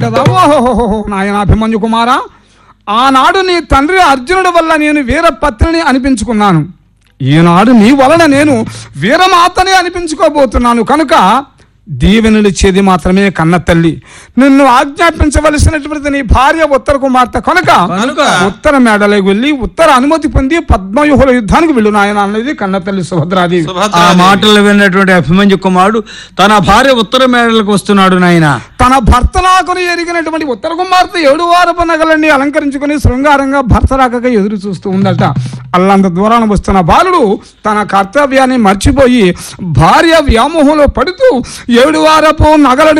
కదా ఓహోహోహో నాయన అభిమన్యు కుమారా ఆనాడు నీ తండ్రి అర్జునుడి వల్ల నేను వీర పత్రిని అనిపించుకున్నాను ఈనాడు నీ వలన నేను వీరమాతని అనిపించుకోబోతున్నాను కనుక దీవెనలు ఇచ్చేది మాత్రమే కన్న తల్లి నిన్ను ఆజ్ఞాపించవలసినటువంటి నీ భార్య ఉత్తర కుమార్తె కనుక కనుక ఉత్తర మేడలోకి వెళ్ళి ఉత్తర అనుమతి పొంది పద్మవ్యూహుల యుద్ధానికి వెళ్ళు నాయన అనేది కన్న తల్లి సుభద్రాదేవి ఆ సుభద్రాదేవి. మాటలు విన్నటువంటి అభిమన్యు కుమారుడు తన భార్య ఉత్తర మేడలకు వస్తున్నాడు నాయన తన భర్త నాకును ఎరిగినటువంటి ఉత్తర కుమార్తె ఏడు వారపు నగలన్నీ అలంకరించుకుని శృంగారంగా భర్త రాకగా ఎదురు చూస్తూ ఉందట అల్లంత దూరాన వస్తున్న బాలుడు తన కర్తవ్యాన్ని మర్చిపోయి భార్య వ్యామోహంలో పడుతూ ఏడు వారపు నగలను